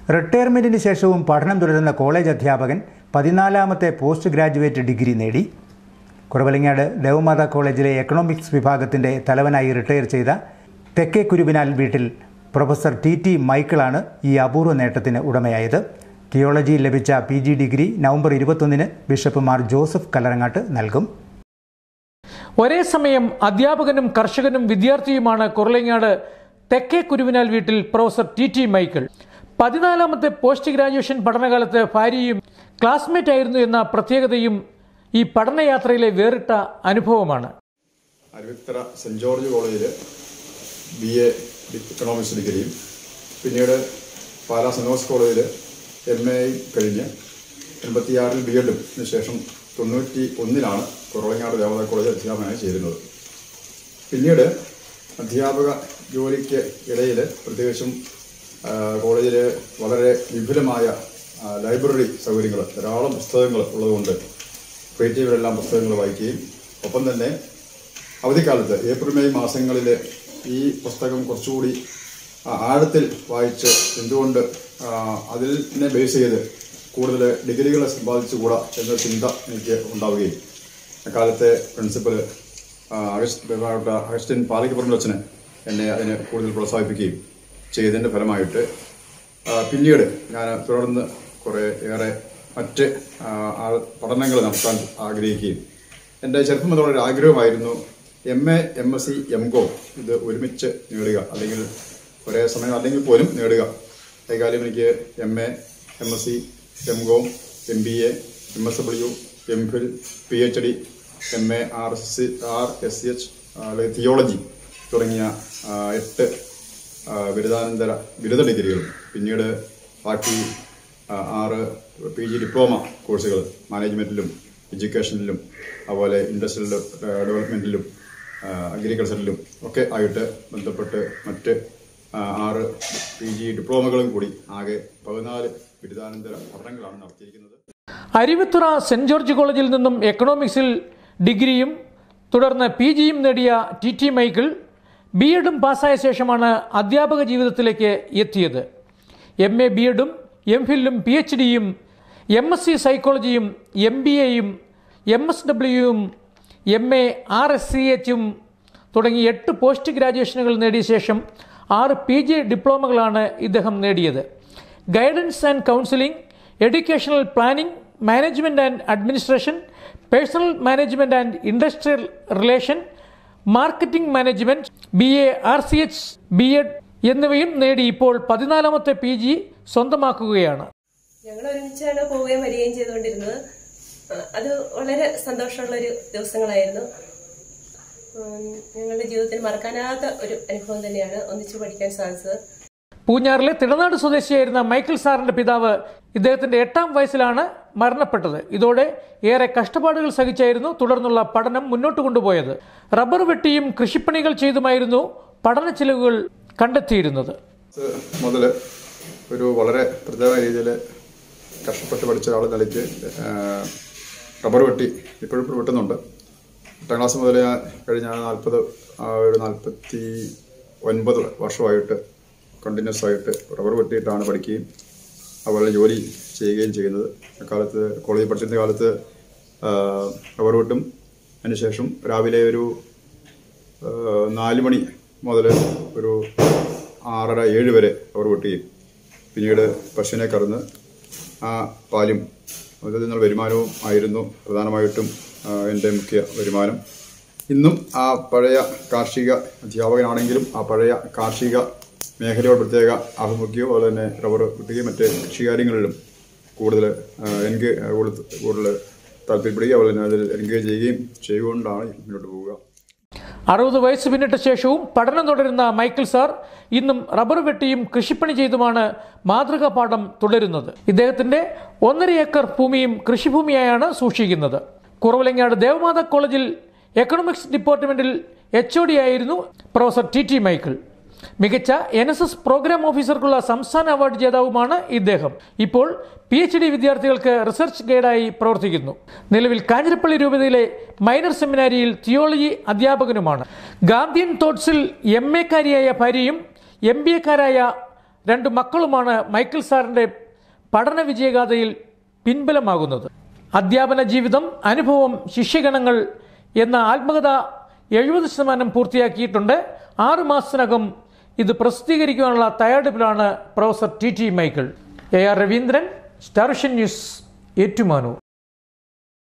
റിട്ടയർമെന്റിന് ശേഷവും പഠനം തുടരുന്ന കോളേജ് അധ്യാപകൻ പതിനാലാമത്തെ പോസ്റ്റ് ഗ്രാജുവേറ്റ് ഡിഗ്രി നേടി കുറവലങ്ങാട് ദേവമാതാ കോളേജിലെ എക്കണോമിക്സ് വിഭാഗത്തിന്റെ തലവനായി റിട്ടയർ ചെയ്ത തെക്കേ കുരുവിനാൽ വീട്ടിൽ പ്രൊഫസർ ടി ടി മൈക്കിളാണ് ഈ അപൂർവ നേട്ടത്തിന് ഉടമയായത് തിയോളജിയിൽ ലഭിച്ച പി ജി ഡിഗ്രി നവംബർ ഇരുപത്തൊന്നിന് ബിഷപ്പ് മാർ ജോസഫ് കല്ലറങ്ങാട്ട് നൽകും ഒരേ സമയം അധ്യാപകനും കർഷകനും വിദ്യാർത്ഥിയുമാണ് കുറലങ്ങാട് തെക്കേ കുരുവിനാൽ വീട്ടിൽ പ്രൊഫസർ ടി ടി മൈക്കിൾ പതിനാലാമത്തെ പോസ്റ്റ് ഗ്രാജുവേഷൻ പഠനകാലത്ത് ഭാര്യയും ക്ലാസ്മേറ്റ് ആയിരുന്നു എന്ന പ്രത്യേകതയും ഈ പഠനയാത്രയിലെ വേറിട്ട അനുഭവമാണ് അരുവിത്തറ സെൻറ് ജോർജ് കോളേജിൽ ബി എ ഇക്കണോമിക്സ് ഡിഗ്രിയും പിന്നീട് പാലാ സെനോസ് കോളേജിൽ എം എ കഴിഞ്ഞ് എൺപത്തിയാറിൽ ബി എഡും ശേഷം തൊണ്ണൂറ്റി ഒന്നിലാണ് കുറവങ്ങാട് ദേവതാ കോളേജ് അധ്യാപകനായി ചേരുന്നത് പിന്നീട് അധ്യാപക ജോലിക്ക് ഇടയിൽ പ്രത്യേകിച്ചും കോളേജിൽ വളരെ വിപുലമായ ആ, ലൈബ്രറി സൗകര്യങ്ങൾ ധാരാളം പുസ്തകങ്ങൾ ഉള്ളതുകൊണ്ട് ക്രിയേറ്റീവിലെല്ലാം പുസ്തകങ്ങൾ വായിക്കുകയും ഒപ്പം തന്നെ അവധിക്കാലത്ത് ഏപ്രിൽ മെയ് മാസങ്ങളിൽ ഈ പുസ്തകം കുറച്ചുകൂടി ആ, ആഴത്തിൽ വായിച്ച് എന്തുകൊണ്ട് ആ, അതിനെ ബേസ് ചെയ്ത് കൂടുതൽ ഡിഗ്രികൾ സമ്പാദിച്ചുകൂടാ എന്ന ചിന്ത എനിക്ക് ഉണ്ടാവുകയും അക്കാലത്തെ പ്രിൻസിപ്പൽ ബഹുമാനപ്പെട്ട അഗസ്റ്റിൻ പാലിക്കപ്പുറം എന്നെ അതിനെ കൂടുതൽ പ്രോത്സാഹിപ്പിക്കുകയും ചെയ്തതിൻ്റെ ഫലമായിട്ട് ആ, പിന്നീട് ഞാൻ തുടർന്ന് കുറേ ഏറെ മറ്റ് ആ, ആ പഠനങ്ങൾ നടത്താൻ ആഗ്രഹിക്കുകയും എൻ്റെ ചെറുപ്പം മുതലുള്ള ഒരു ആഗ്രഹമായിരുന്നു M A M S C M com ഇത് ഒരുമിച്ച് നേടുക അല്ലെങ്കിൽ ഒരേ സമയം അല്ലെങ്കിൽ പോലും നേടുക ഏകാലം എനിക്ക് M A M S C M com M B A M S W M phil P H D M A R S C R S C H അല്ലെങ്കിൽ തിയോളജി തുടങ്ങിയ ആ, എട്ട് ആ, ബിരുദാനന്തര ബിരുദ ഡിഗ്രികളും പിന്നീട് ബാക്കി ആ, ആറ് പി ജി ഡിപ്ലോമ കോഴ്സുകൾ മാനേജ്മെൻറ്റിലും എഡ്യൂക്കേഷനിലും അതുപോലെ ഇൻഡസ്ട്രിയൽ ഡെവലപ്മെൻറ്റിലും അഗ്രികൾച്ചറിലും ഒക്കെ ആയിട്ട് ബന്ധപ്പെട്ട് മറ്റ് ആ, ആറ് പി ജി ഡിപ്ലോമകളും കൂടി ആകെ പതിനാല് ബിരുദാനന്തര പഠനങ്ങളാണ് നടത്തിയിരിക്കുന്നത് അരുവിത്തുറ സെന്റ് ജോർജ് കോളേജിൽ നിന്നും എക്കണോമിക്സിൽ ഡിഗ്രിയും തുടർന്ന് പി ജിയും നേടിയ ടി ടി മൈക്കിൾ ബി എഡും പാസ്സായ ശേഷമാണ് അധ്യാപക ജീവിതത്തിലേക്ക് എത്തിയത് എം എ ബി എഡും എം ഫില്ലും പി എച്ച് ഡിയും എം എസ് സി സൈക്കോളജിയും എം ബി എയും എം എസ് ഡബ്ല്യുവും M A R S C എച്ചും തുടങ്ങി എട്ട് പോസ്റ്റ് ഗ്രാജുവേഷനുകൾ നേടിയ ശേഷം ആറ് പി ജി ഡിപ്ലോമകളാണ് ഇദ്ദേഹം നേടിയത് guidance and counselling educational planning management and administration personnel management and industrial relation marketing management B A R C H B ed എന്നിവയും നേടി ഇപ്പോൾ പതിനാലാമത്തെ പി ജി സ്വന്തമാക്കുകയാണ് ഞങ്ങൾ ഒരുമിച്ചാണ് പോവുകയും വരികയും ചെയ്തുകൊണ്ടിരുന്നത് ആ, അത് വളരെ സന്തോഷമുള്ള ഒരു ദിവസങ്ങളായിരുന്നു ഉം, ഞങ്ങളുടെ ജീവിതത്തിൽ മറക്കാനാകാത്ത ഒരു അനുഭവം തന്നെയാണ് ഒന്നിച്ചു പഠിക്കാൻ സാധിച്ചത് പൂഞ്ഞാറിലെ തിടനാട് സ്വദേശിയായിരുന്ന മൈക്കിൾ സാറിന്റെ പിതാവ് ഇദ്ദേഹത്തിന്റെ എട്ടാം വയസ്സിലാണ് മരണപ്പെട്ടത് ഇതോടെ ഏറെ കഷ്ടപ്പാടുകൾ സഹിച്ചായിരുന്നു തുടർന്നുള്ള പഠനം മുന്നോട്ട് കൊണ്ടുപോയത് റബ്ബർ വെട്ടിയും കൃഷിപ്പണികൾ ചെയ്തുമായിരുന്നു പഠന ചെലവുകൾ കണ്ടെത്തിയിരുന്നത് മുതൽ ഒരു വളരെ പ്രത്യേക രീതിയിൽ കഷ്ടപ്പെട്ട് പഠിച്ച ഒരാൾ നിലയ്ക്ക് ആ, റബ്ബർ വെട്ടി ഇപ്പോഴും ഇപ്പോൾ വെട്ടുന്നുണ്ട് എട്ടാം ക്ലാസ് മുതൽ ഞാൻ കഴിഞ്ഞ നാൽപ്പത് ഒരു നാൽപ്പത്തി ഒൻപത് വർഷമായിട്ട് കണ്ടിന്യൂസ് ആയിട്ട് റബ്ബർ വെട്ടിയിട്ടാണ് പഠിക്കുകയും അതുപോലെ ജോലി ചെയ്യുകയും ചെയ്യുന്നത് അക്കാലത്ത് കോളേജിൽ പഠിച്ചിരുന്ന കാലത്ത് ആ, റബ്ബർ വെട്ടും അതിനുശേഷം രാവിലെ ഒരു ഏഹ് നാല് മണി മുതൽ ഒരു ആറര ഏഴ് വരെ അവർ വെട്ടുകയും പിന്നീട് പശുവിനെ കറന്ന് ആ പാലും അതിൽ നിന്നുള്ള വരുമാനവും ആയിരുന്നു പ്രധാനമായിട്ടും ആ, എൻ്റെ മുഖ്യ വരുമാനം ഇന്നും ആ പഴയ കാർഷിക അധ്യാപകനാണെങ്കിലും ആ പഴയ കാർഷിക മേഖലയോട് പ്രത്യേക ആഭിമുഖ്യവും അതുപോലെ തന്നെ റബ്ബർ വെട്ടുകയും മറ്റ് കൃഷികാര്യങ്ങളിലും കൂടുതൽ എനിക്ക് കൂടുതൽ കൂടുതൽ താല്പര്യപ്പെടുകയും അതുപോലെ തന്നെ അതിൽ എൻഗേജ് ചെയ്യുകയും ചെയ്തുകൊണ്ടാണ് മുന്നോട്ട് പോവുക അറുപത് വയസ്സ് പിന്നിട്ട ശേഷവും പഠനം തുടരുന്ന മൈക്കിൾ സാർ ഇന്നും റബ്ബർ വെട്ടിയും കൃഷിപ്പണി ചെയ്തുമാണ് മാതൃകാ പാഠം തുടരുന്നത് ഇദ്ദേഹത്തിന്റെ ഒന്നര ഏക്കർ ഭൂമിയും കൃഷിഭൂമിയായാണ് സൂക്ഷിക്കുന്നത് കുറവലങ്ങാട് ദേവമാത കോളേജിൽ എക്കണോമിക്സ് ഡിപ്പാർട്ട്മെന്റിൽ എച്ച് ഒ ഡി ആയിരുന്നു പ്രൊഫസർ ടി ടി മൈക്കിൾ മികച്ച എൻ എസ് എസ് പ്രോഗ്രാം ഓഫീസർക്കുള്ള സംസ്ഥാന അവാർഡ് ജേതാവുമാണ് ഇദ്ദേഹം ഇപ്പോൾ പി എച്ച് ഡി വിദ്യാർത്ഥികൾക്ക് റിസർച്ച് ഗൈഡായി പ്രവർത്തിക്കുന്നു നിലവിൽ കാഞ്ഞിരപ്പള്ളി രൂപതയിലെ മൈനർ സെമിനാരിയിൽ തിയോളജി അധ്യാപകനുമാണ് ഗാന്ധിയൻ തോട്ട്സിൽ എം എക്കാരിയായ ഭാര്യയും എം ബി എക്കാരായ രണ്ട് മക്കളുമാണ് മൈക്കിൾ സാറിൻ്റെ പഠന വിജയഗാഥയിൽ പിൻബലമാകുന്നത് അധ്യാപന ജീവിതം അനുഭവം ശിഷ്യഗണങ്ങൾ എന്ന ആത്മകഥ എഴുപത് ശതമാനം പൂർത്തിയാക്കിയിട്ടുണ്ട് ആറ് മാസത്തിനകം ഇത് പ്രസിദ്ധീകരിക്കാനുള്ള തയ്യാറെടുപ്പിലാണ് professor T T Michael A R Raveendran സ്റ്റാർഷൻ ന്യൂസ് ഏറ്റുമാനൂർ